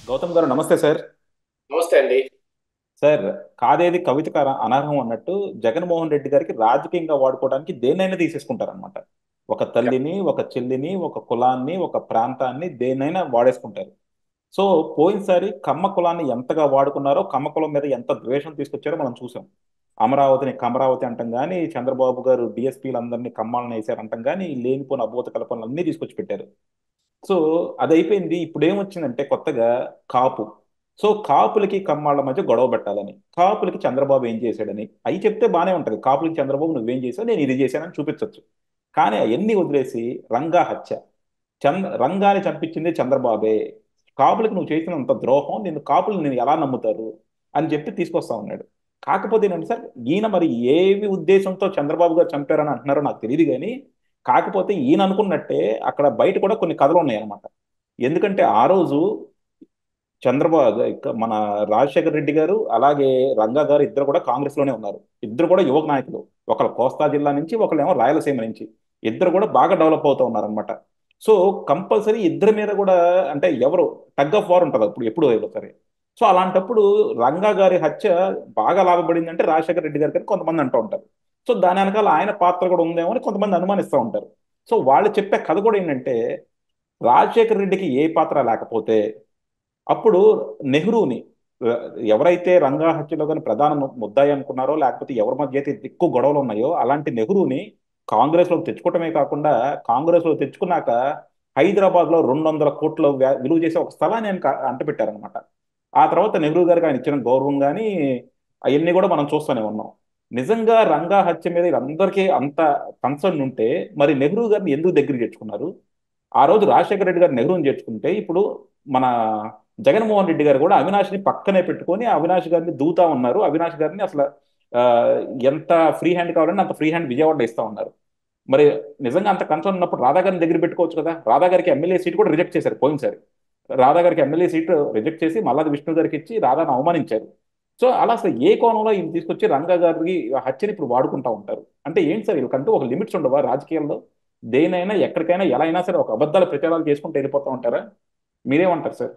గౌతమ్ గారు నమస్తే సార్ నమస్తే అండి సార్ కాదేది కవితకు అన- అనర్హం అన్నట్టు జగన్మోహన్ రెడ్డి గారికి రాజకీయంగా వాడుకోవడానికి దేన్నైనా తీసేసుకుంటారనమాట ఒక తల్లిని ఒక చెల్లిని ఒక కులాన్ని ఒక ప్రాంతాన్ని దేన్నైనా వాడేసుకుంటారు సో పోయినసారి కమ్మ కులాన్ని ఎంతగా వాడుకున్నారో కమ్మ కులం మీద ఎంత ద్వేషం తీసుకొచ్చారో మనం చూసాం అమరావతిని కమరావతి అంటాం కానీ చంద్రబాబు గారు డిఎస్పీలందరినీ కమ్మాలను వేశారు అంటాం కానీ లేనిపోయిన అభూత కల్పనలు అన్నీ తీసుకొచ్చి పెట్టారు సో అది అయిపోయింది ఇప్పుడు ఏమొచ్చిందంటే కొత్తగా కాపు సో కాపులకి కమ్మాళ్ళ మధ్య గొడవ పెట్టాలని కాపులకి చంద్రబాబు ఏం చేశాడని అవి చెప్తే బానే ఉంటది కాపులకి చంద్రబాబు నువ్వేం చేసావు నేను ఇది చేశానని చూపించవచ్చు కానీ అవన్నీ వదిలేసి రంగా హత్య చంద్ర రంగాని చంపించింది చంద్రబాబే కాపులకి నువ్వు చేసినంత ద్రోహం నిన్ను కాపులు నేను ఎలా నమ్ముతారు అని చెప్పి తీసుకొస్తా ఉన్నాడు కాకపోతే ఏంటంటే సార్ ఈయన మరి ఏవి ఉద్దేశంతో చంద్రబాబు గారు చంపారని అంటున్నారో నాకు తెలియదు కానీ కాకపోతే ఈయన అనుకున్నట్టే అక్కడ బయట కూడా కొన్ని కథలు ఉన్నాయన్నమాట ఎందుకంటే ఆ రోజు చంద్రబాబు ఇక మన రాజశేఖర రెడ్డి గారు అలాగే రంగా గారు ఇద్దరు కూడా కాంగ్రెస్ లోనే ఉన్నారు ఇద్దరు కూడా యువక నాయకులు ఒకళ్ళు కోస్తా జిల్లా నుంచి ఒకళ్ళేమో రాయలసీమ నుంచి ఇద్దరు కూడా బాగా డెవలప్ అవుతూ ఉన్నారనమాట సో కంపల్సరీ ఇద్దరి మీద కూడా అంటే ఎవరు టగ్ ఆఫ్ వార్ ఉంటుంది అప్పుడు ఎప్పుడు ఏదో సరే సో అలాంటప్పుడు రంగా గారి హత్య బాగా లాభపడింది అంటే రాజశేఖర రెడ్డి గారికి అని కొంతమంది అంటూ ఉంటారు సో దాని వెనకాల ఆయన పాత్ర కూడా ఉందేమో అని కొంతమంది అనుమానిస్తూ ఉంటారు సో వాళ్ళు చెప్పే కథ కూడా ఏంటంటే రాజశేఖర రెడ్డికి ఏ పాత్ర లేకపోతే అప్పుడు నెహ్రూని ఎవరైతే రంగా హత్యలో కానీ ప్రధాన ము- ముద్దాయి అనుకున్నారో లేకపోతే ఎవరి మధ్య అయితే ఎక్కువ గొడవలు ఉన్నాయో అలాంటి నెహ్రూని కాంగ్రెస్ లో తెచ్చుకోవటమే కాకుండా కాంగ్రెస్ లో తెచ్చుకున్నాక హైదరాబాద్ లో రెండు వందల కోట్ల వ్యా- విలువ చేసే ఒక స్థలాన్ని ఆయన క- అంటపెట్టారనమాట ఆ తర్వాత నెహ్రూ గారికి ఆయన ఇచ్చిన గౌరవం కానీ అవన్నీ కూడా మనం చూస్తూనే ఉన్నాం నిజంగా రంగా హత్య మీద వీళ్ళందరికీ అంత కన్సర్న్ ఉంటే మరి నెహ్రూ గారిని ఎందుకు దగ్గరికి తెచ్చుకున్నారు ఆ రోజు రాజశేఖర రెడ్డి గారు నెహ్రూని చేర్చుకుంటే ఇప్పుడు మన జగన్మోహన్ రెడ్డి గారు కూడా అవినాష్ని పక్కనే పెట్టుకొని అవినాష్ గారిని దూతా ఉన్నారు అవినాష్ గారిని అసలు ఆ, ఎంత ఫ్రీ హ్యాండ్ కావాలని అంత ఫ్రీ హ్యాండ్ విజయవాడలో ఇస్తా ఉన్నారు మరి నిజంగా అంత కన్సర్న్ ఉన్నప్పుడు రాధా గారిని దగ్గర పెట్టుకోవచ్చు కదా రాధా గారికి ఎమ్మెల్యే సీట్ కూడా రిజెక్ట్ చేశారు పోయినసారి రాధా గారికి ఎమ్మెల్యే సీట్ రిజెక్ట్ చేసి మల్లాది విష్ణు గారికి ఇచ్చి రాధాను అవమానించారు సో అలా అసలు ఏ కోణంలో ఈయన తీసుకొచ్చి రంగా గారికి ఆ హత్యని ఇప్పుడు వాడుకుంటా ఉంటారు అంటే ఏంటి సార్ వీళ్ళకంటూ ఒక లిమిట్స్ ఉండవా రాజకీయాల్లో దేనైనా ఎక్కడికైనా ఎలా అయినా సరే ఒక అబద్ధాల ప్రచారాలు చేసుకుంటూ వెళ్ళిపోతూ ఉంటారా మీరేమంటారు సార్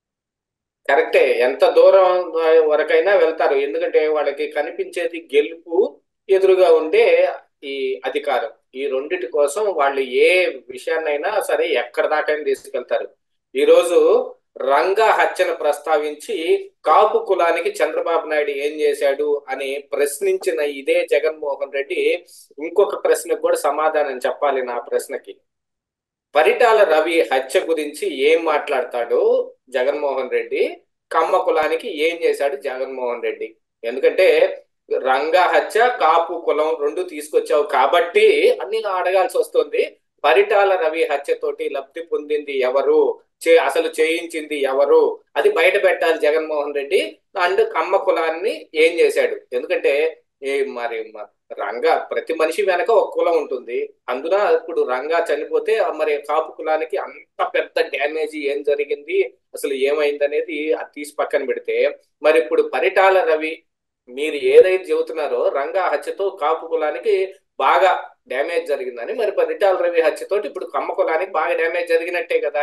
కరెక్టే ఎంత దూరం వరకైనా వెళ్తారు ఎందుకంటే వాళ్ళకి కనిపించేది గెలుపు ఎదురుగా ఉండే ఈ అధికారం ఈ రెండిటి కోసం వాళ్ళు ఏ విషయాన్నైనా సరే ఎక్కడ దాకైనా తీసుకెళ్తారు ఈ రోజు రంగా హత్యను ప్రస్తావించి కాపు కులానికి చంద్రబాబు నాయుడు ఏం చేశాడు అని ప్రశ్నించిన ఇదే జగన్మోహన్ రెడ్డి ఇంకొక ప్రశ్నకు కూడా సమాధానం చెప్పాలి నా ప్రశ్నకి పరిటాల రవి హత్య గురించి ఏం మాట్లాడతాడో జగన్మోహన్ రెడ్డి కమ్మ కులానికి ఏం చేశాడు జగన్మోహన్ రెడ్డి ఎందుకంటే రంగా హత్య కాపు కులం రెండు తీసుకొచ్చావు కాబట్టి అన్ని అడగాల్సి వస్తుంది పరిటాల రవి హత్యతోటి లబ్ధి పొందింది ఎవరు చే అసలు చేయించింది ఎవరు అది బయట పెట్టాలి జగన్మోహన్ రెడ్డి అండ్ కమ్మ కులాన్ని ఏం చేశాడు ఎందుకంటే ఏ మరి మ- రంగా ప్రతి మనిషి వెనక ఒక కులం ఉంటుంది అందున ఇప్పుడు రంగా చనిపోతే ఆ మరి కాపు కులానికి అంత పెద్ద డ్యామేజ్ ఏం జరిగింది అసలు ఏమైందనేది అది తీసి పక్కన పెడితే మరి ఇప్పుడు పరిటాల రవి మీరు ఏదైతే చెబుతున్నారో రంగా హత్యతో కాపు కులానికి బాగా డ్యామేజ్ జరిగిందని మరి పరిటాల రవి హత్యతోటి ఇప్పుడు కమ్మ కులానికి బాగా డ్యామేజ్ జరిగినట్టే కదా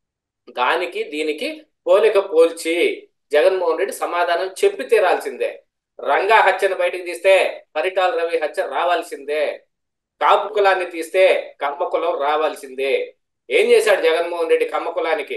దానికి దీనికి పోలిక పోల్చి జగన్మోహన్ రెడ్డి సమాధానం చెప్పి తీరాల్సిందే రంగా హత్యను బయటికి తీస్తే పరిటాల రవి హత్య రావాల్సిందే కాపు కులాన్ని తీస్తే కమ్మ కులం రావాల్సిందే ఏం చేశాడు జగన్మోహన్ రెడ్డి కమ్మ కులానికి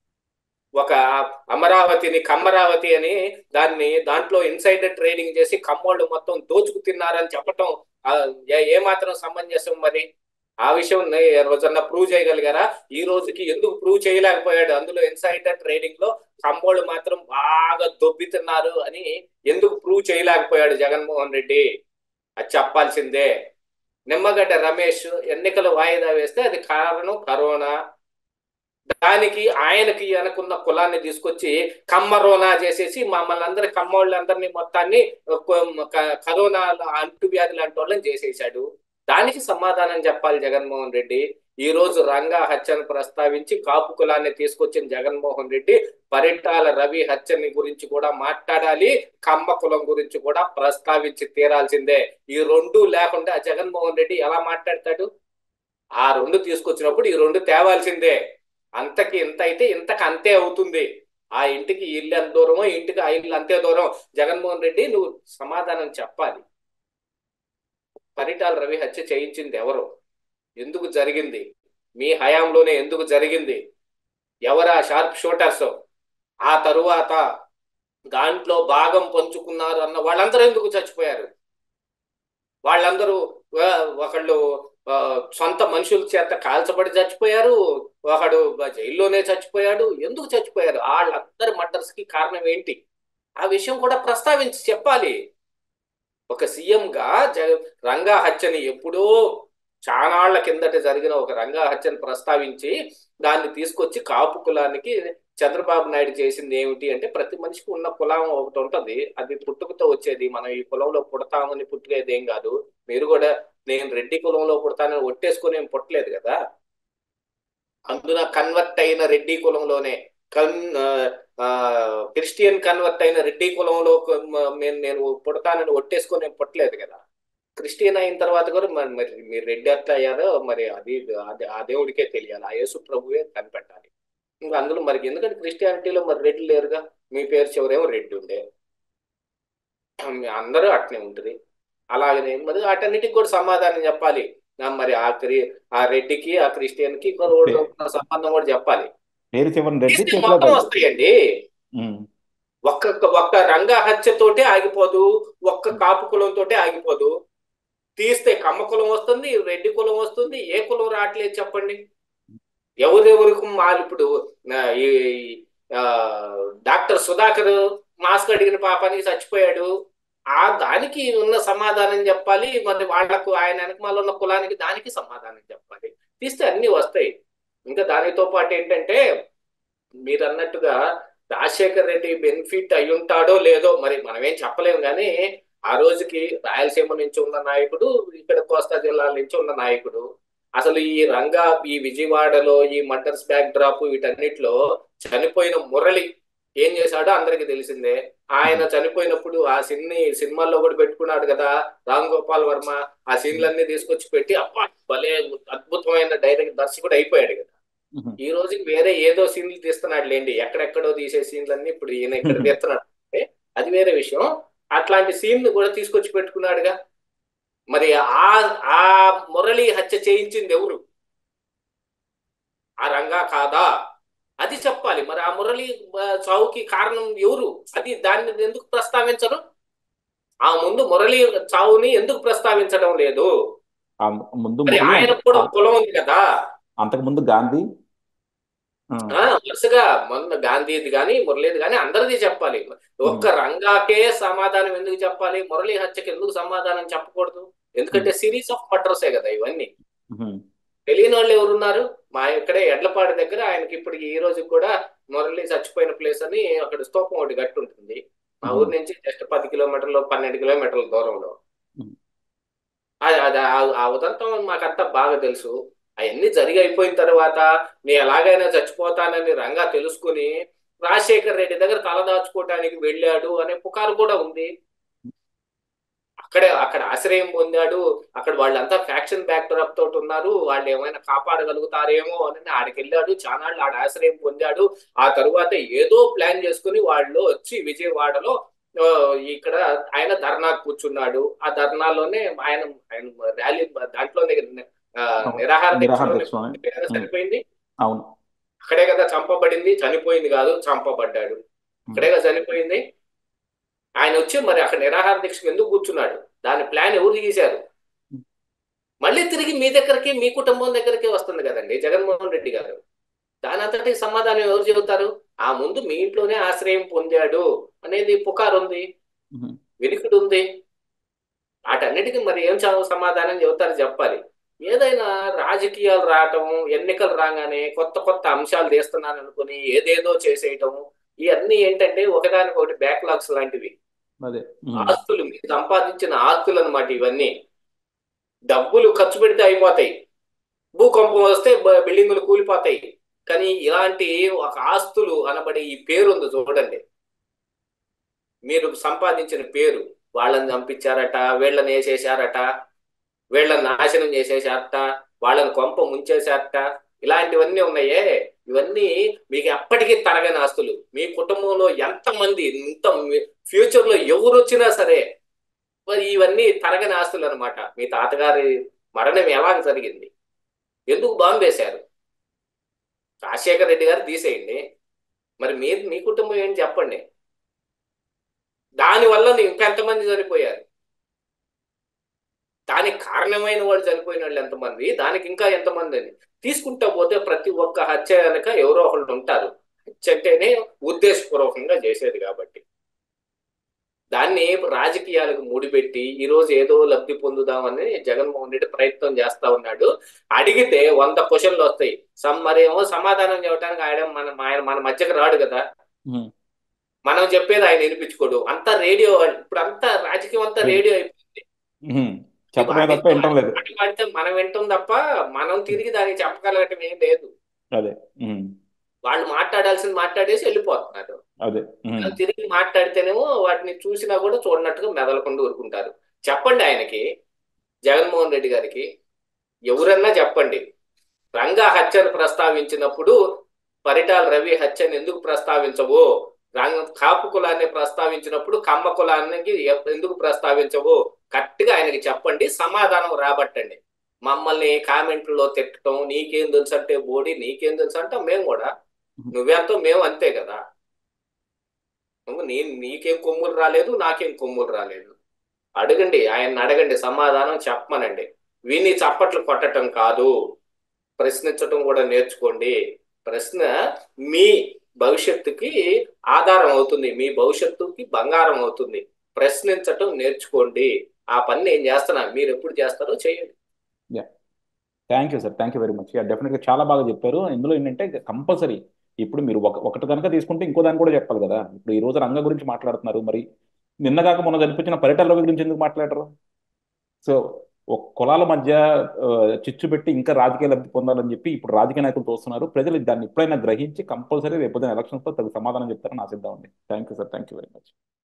ఒక అమరావతిని కమ్మరావతి అని దాన్ని దాంట్లో ఇన్సైడర్ ట్రేడింగ్ చేసి కమ్మోళ్ళు మొత్తం దోచుకు తిన్నారని చెప్పటం ఆ, ఏ- ఏమాత్రం సమంజసం మరి ఆ విషయం నే- ఏ రోజన్నా ప్రూవ్ చేయగలిగారా ఈ రోజుకి ఎందుకు ప్రూవ్ చేయలేకపోయాడు అందులో ఇన్సైడర్ ట్రేడింగ్ లో కమ్మోళ్ళు మాత్రం బాగా దొబ్బితున్నారు అని ఎందుకు ప్రూవ్ చేయలేకపోయాడు జగన్మోహన్ రెడ్డి అది చెప్పాల్సిందే నిమ్మగడ్డ రమేష్ ఎన్నికలు వాయిదా వేస్తే అది కారణం కరోనా దానికి ఆయనకి అనుకున్న కులాన్ని తీసుకొచ్చి కమ్మరోనా చేసేసి మమ్మల్ని అందరి కమ్మోళ్ళందరినీ మొత్తాన్ని కొ- క- కరోనా అంటువ్యాధి లాంటి వాళ్ళని చేసేసాడు దానికి సమాధానం చెప్పాలి జగన్మోహన్ రెడ్డి ఈ రోజు రంగా హత్యను ప్రస్తావించి కాపు కులాన్ని తీసుకొచ్చిన జగన్మోహన్ రెడ్డి పరిటాల రవి హత్యని గురించి కూడా మాట్లాడాలి కమ్మ కులం గురించి కూడా ప్రస్తావించి తీరాల్సిందే ఈ రెండు లేకుండా జగన్మోహన్ రెడ్డి ఎలా మాట్లాడతాడు ఆ రెండు తీసుకొచ్చినప్పుడు ఈ రెండు తేవాల్సిందే అంతకి ఇంత అయితే ఇంతకు అంతే అవుతుంది ఆ ఇంటికి ఈ ఇల్లు ఎంత దూరమో ఈ ఇంటికి ఆ ఇల్లు అంతే దూరం జగన్మోహన్ రెడ్డి నువ్వు సమాధానం చెప్పాలి పరిటాల రవి హత్య చేయించింది ఎవరు ఎందుకు జరిగింది మీ హయాంలోనే ఎందుకు జరిగింది ఎవరా షార్ప్ షూటర్స్ ఆ తరువాత దాంట్లో భాగం పంచుకున్నారు అన్న వాళ్ళందరూ ఎందుకు చచ్చిపోయారు వాళ్ళందరూ ఆ, ఒకళ్ళు ఆ, సొంత మనుషుల చేత కాల్చబడి చచ్చిపోయారు ఒకడు జైల్లోనే చచ్చిపోయాడు ఎందుకు చచ్చిపోయారు వాళ్ళందరి మర్డర్స్ కి కారణం ఏంటి ఆ విషయం కూడా ప్రస్తావించి చెప్పాలి ఒక సీఎం గా జ రంగా హత్యని ఎప్పుడో చానాళ్ల కిందట జరిగిన ఒక రంగా హత్యను ప్రస్తావించి దాన్ని తీసుకొచ్చి కాపు కులానికి చంద్రబాబు నాయుడు చేసింది ఏమిటి అంటే ప్రతి మనిషికి ఉన్న కులం ఒకటి ఉంటది అది పుట్టుకతో వచ్చేది మనం ఈ కులంలో పుడతామని పుట్టుకేది ఏం కాదు మీరు కూడా నేను రెడ్డి కులంలో పుడతానని ఒట్టేసుకొని ఏం పుట్టలేదు కదా అందున కన్వర్ట్ అయిన రెడ్డి కులంలోనే కన్ ఆ, ఆ, క్రిస్టియన్ కన్వర్ట్ అయిన రెడ్డి కులంలో కొ- మ- నేను నేను పుడతానని ఒట్టేసుకొని ఏం పుట్టలేదు కదా క్రిస్టియన్ అయిన తర్వాత కూడా మరి మరి మీరు రెడ్డి ఎట్లా అయ్యారో మరి అది అది ఆ దేవుడికే తెలియాలి ఆ యేసు ప్రభువే కనిపెట్టాలి ఇంకా అందులో మరి ఎందుకంటే క్రిస్టియానిటీలో మరి రెడ్డి లేరుగా మీ పేరు చివరేమో రెడ్డి ఉండే మీ అందరూ అట్నే ఉంటుంది అలాగనే మరి వాటన్నిటికి కూడా సమాధానం చెప్పాలి ఆ మరి ఆ క్రి ఆ రెడ్డికి ఆ క్రిస్టియన్ కి కూడా ఉన్న సంబంధం కూడా చెప్పాలి పేరు చివరిని రెడ్డి తీస్తే చేతిలో మొత్తం బయట. వస్తాయండి ఉమ్, ఒక్క ఒక్క రంగా హత్యతోటే ఆగిపోదు ఒక్క కాపు కులంతోటే ఆగిపోదు తీస్తే కమ్మ కులం వస్తుంది రెడ్డి కులం వస్తుంది ఏ కులం రావట్లేదు చెప్పండి ఎవరెవరికి మా ఇప్పుడు ఆ, ఈ ఆ, డాక్టర్ సుధాకర్ మాస్క్ అడిగిన పాపానికి చచ్చిపోయాడు ఆ దానికి ఉన్న సమాధానం చెప్పాలి మరి వాళ్లకు ఆయన వెనకమాల ఉన్న కులానికి దానికి సమాధానం చెప్పాలి తీస్తే అన్ని వస్తాయి ఇంకా దానితో పాటు ఏంటంటే మీరు అన్నట్టుగా రాజశేఖర్ రెడ్డి బెనిఫిట్ అయి ఉంటాడో లేదో మరి మనమేం చెప్పలేము కానీ ఆ రోజుకి రాయలసీమ నుంచి ఉన్న నాయకుడు ఇక్కడ కోస్తా జిల్లాల నుంచి ఉన్న నాయకుడు అసలు ఈ రంగా ఈ విజయవాడలో ఈ మర్డర్స్ బ్యాక్ డ్రాప్ వీటన్నిటిలో చనిపోయిన మురళి ఏం చేశాడో అందరికి తెలిసిందే ఆయన చనిపోయినప్పుడు ఆ సిన్ని సినిమాల్లో కూడా పెట్టుకున్నాడు కదా రామ్ గోపాల్ వర్మ ఆ సీన్లన్నీ తీసుకొచ్చి పెట్టి అబ్బా భలే అద్భుతమైన డైరెక్ట్ దర్శకుడు అయిపోయాడు కదా ఉమ్, ఈ రోజుకి వేరే ఏదో సీన్లు తీస్తున్నాడు లేండి ఎక్కడెక్కడో తీసే సీన్లన్నీ ఇప్పుడు ఈయన ఇక్కడ తీస్తున్నాడు అంటే అది వేరే విషయం అట్లాంటి సీన్ కూడా తీసుకొచ్చి పెట్టుకున్నాడుగా మరి ఆ ఆ మురళి హత్య చేయించింది ఎవరు ఆ రంగా కాదా అది చెప్పాలి మరి ఆ మురళి ఆ, చావుకి కారణం ఎవరు అది దాన్ని ఎందుకు ప్రస్తావించరు ఆ ముందు మురళి చావుని ఎందుకు ప్రస్తావించడం లేదు ఆ ముందు మరి మురళి ఆయన అంత- కూడా కులం ఉంది కదా అంతకు ముందు గాంధీ ఆ, ఆ వరుసగా మొన్న గాంధీది కానీ మురళీది కానీ అందరిది చెప్పాలి ఒక్క రంగాకే సమాధానం ఎందుకు చెప్పాలి మురళీ హత్యకి ఎందుకు సమాధానం చెప్పకూడదు ఎందుకంటే సిరీస్ ఆఫ్ మర్డర్సే కదా ఇవన్నీ ఉమ్, తెలియని వాళ్ళు ఎవరున్నారు మా ఇక్కడే ఎడ్లపాడు దగ్గర ఆయనకి ఇప్పుడు ఈ రోజు కూడా మురళి చచ్చిపోయిన ప్లేస్ అని అక్కడ స్తూపం ఒకటి గట్టి ఉంటుంది మా ఊరి నుంచి జస్ట్ పది కిలోమీటర్లు పన్నెండు కిలోమీటర్ల దూరంలో ఉమ్. అది అది ఆ- ఆ ఉదంతం మాకంతా బాగా తెలుసు అవన్నీ జరిగి అయిపోయిన తర్వాత నీ ఎలాగైనా చచ్చిపోతానని రంగా తెలుసుకుని రాజశేఖర్ రెడ్డి దగ్గర తలదాచుకోవటానికి వెళ్ళాడు అనే పుకారు కూడా ఉంది అక్కడే అక్కడ ఆశ్రయం పొందాడు అక్కడ వాళ్ళంతా ఫ్యాక్షన్ బ్యాక్డ్రాప్ తోటి ఉన్నారు వాళ్ళు ఏమైనా కాపాడగలుగుతారేమో అని ఆడికి వెళ్ళాడు చానాళ్ళు ఆడ ఆశ్రయం పొందాడు ఆ తరువాత ఏదో ప్లాన్ చేసుకుని వాళ్ళు వచ్చి విజయవాడలో ఆ, ఇక్కడ ఆయన ధర్నా కూర్చున్నాడు ఆ ధర్నాలోనే ఆయన ఆయన ర్యాలీ దాంట్లోనే ఆ, నిరాహార నిరాహార దీక్షలోనే దీక్షలోనే. కదా చనిపోయింది అవును అక్కడే కదా చంపబడింది చనిపోయింది కాదు చంపబడ్డాడు అక్కడే కదా చనిపోయింది ఆయన వచ్చి మరి అక్కడ నిరాహార దీక్షకు ఎందుకు కూర్చున్నాడు దాని ప్లాన్ ఎవరు తీశారు మళ్ళీ తిరిగి మీ దగ్గరికి మీ కుటుంబం దగ్గరికి వస్తుంది కదండి జగన్మోహన్ రెడ్డి గారు దాని అంతటి సమాధానం ఎవరు చెబుతారు ఆ ముందు మీ ఇంట్లోనే ఆశ్రయం పొందాడు అనేది పుకారు ఉంది ఉమ్, వెనుకడు ఉంది వాటన్నిటికీ మరి ఏం చదువు సమాధానం చెబుతారు చెప్పాలి ఏదైనా రాజకీయాలు రావటం ఎన్నికలు రాగానే కొత్త కొత్త అంశాలు తీస్తున్నాను అనుకుని ఏదేదో చేసేయటం ఇవన్నీ ఏంటంటే ఒకదానికి ఒకటి బ్యాక్లాగ్స్ లాంటివి అదే ఉమ్, ఆస్తులు మీరు సంపాదించిన ఆస్తులు అనమాట ఇవన్నీ డబ్బులు ఖర్చు పెడితే అయిపోతాయి భూకంపం వస్తే బ- బిల్డింగులు కూలిపోతాయి కానీ ఇలాంటి ఒక ఆస్తులు అనబడే ఈ పేరు ఉంది చూడండి మీరు సంపాదించిన పేరు వాళ్ళని చంపించారట వీళ్ళని వేసేసారట వీళ్ళని నాశనం చేసేసారట వాళ్ళని కొంప ముంచేశారట ఇలాంటివన్నీ ఉన్నాయే ఇవన్నీ మీకు ఎప్పటికీ తరగని ఆస్తులు మీ కుటుంబంలో ఎంతమంది ఇంత ఫ్యూచర్ లో ఎవరు వచ్చినా సరే మరి ఇవన్నీ తరగని ఆస్తులు అనమాట మీ తాతగారి మరణం ఎలాగ జరిగింది ఎందుకు బాంబు వేశారు రాజశేఖర రెడ్డి గారు తీసేయండి మరి మీరు మీ కుటుంబం ఏంటి చెప్పండి దానివల్ల ఇంకెంతమంది చనిపోయారు దానికి కారణమైన వాళ్ళు చనిపోయిన వాళ్ళు ఎంతమంది దానికి ఇంకా ఎంతమంది అని తీసుకుంటా పోతే ప్రతి ఒక్క హత్య వెనక ఎవరో ఒకళ్ళు ఉంటారు హత్య అంటేనే ఉద్దేశపూర్వకంగా చేసేది కాబట్టి దాన్ని రాజకీయాలకు ముడిపెట్టి ఈ రోజు ఏదో లబ్ధి పొందుదామని జగన్మోహన్ రెడ్డి ప్రయత్నం చేస్తా ఉన్నాడు అడిగితే వంద క్వశ్చన్లు వస్తాయి సమ్ మరేమో సమాధానం చెప్పడానికి ఆయన మన ఆయన మన మధ్యకి రాడు కదా ఉమ్, మనం చెప్పేది ఆయన వినిపించుకోడు అంతా రేడియో ఇప్పుడు అంతా రాజకీయం అంతా రేడియో అయిపోయింది ఉమ్. చెప్పడమే తప్ప వినటం లేదు పాట పాడితే మనం వింటాం తప్ప మనం తిరిగి దానికి చెప్పగలగటం ఏం లేదు అదే ఉమ్, వాళ్ళు మాట్లాడాల్సింది మాట్లాడేసి వెళ్ళిపోతున్నారు అదే ఉమ్, వాళ్ళు తిరిగి మాట్లాడితేనేమో వాటిని చూసినా కూడా చూడనట్టుగా మెదలకుండా ఊరుకుంటారు చెప్పండి ఆయనకి జగన్మోహన్ రెడ్డి గారికి ఎవరన్నా చెప్పండి రంగా హత్యను ప్రస్తావించినప్పుడు పరిటాల రవి హత్యను ఎందుకు ప్రస్తావించవు రంగ కాపు కులాన్ని ప్రస్తావించినప్పుడు కమ్మ కులానికి ఎ- ఎందుకు ప్రస్తావించవు కరెక్ట్గా ఆయనకి చెప్పండి సమాధానం రాబట్టండి మమ్మల్ని కామెంట్లో తిట్టడం నీకేం తెలుసు అంటే బోడి నీకేం తెలుసు అంటాం మేము కూడా నువ్వెంతో మేము అంతే కదా నువ్వు నీ నీకేం కొమ్ములు రాలేదు నాకేం కొమ్ములు రాలేదు అడగండి ఆయన అడగండి సమాధానం చెప్పమనండి విని చప్పట్లు కొట్టడం కాదు ప్రశ్నించటం కూడా నేర్చుకోండి ప్రశ్న మీ భవిష్యత్తుకి ఆధారం అవుతుంది మీ భవిష్యత్తుకి బంగారం అవుతుంది ప్రశ్నించటం నేర్చుకోండి ఆ పని నేను చేస్తున్నా మీరు ఎప్పుడు చేస్తారో చేయండి thank you sir thank you very much డెఫినెట్గా చాలా బాగా చెప్పారు ఇందులో ఏంటంటే కంపల్సరీ ఇప్పుడు మీరు ఒక ఒకటి కనుక తీసుకుంటే ఇంకో దాన్ని కూడా చెప్పాలి కదా ఇప్పుడు ఈ రోజు రంగ గురించి మాట్లాడుతున్నారు మరి నిన్న కాక మొన్న కనిపించిన పరిటాల రవి గురించి ఎందుకు మాట్లాడరు సో ఒక కులాల మధ్య ఆ, చిచ్చు పెట్టి ఇంకా రాజకీయ లబ్ధి పొందాలని చెప్పి ఇప్పుడు రాజకీయ నాయకులు చూస్తున్నారు ప్రజలు దాన్ని ఎప్పుడైనా గ్రహించి కంపల్సరీ రేపు ఎలక్షన్స్ తో తగు సమాధానం చెప్తారని ఆశిద్దామండి thank you sir thank you very much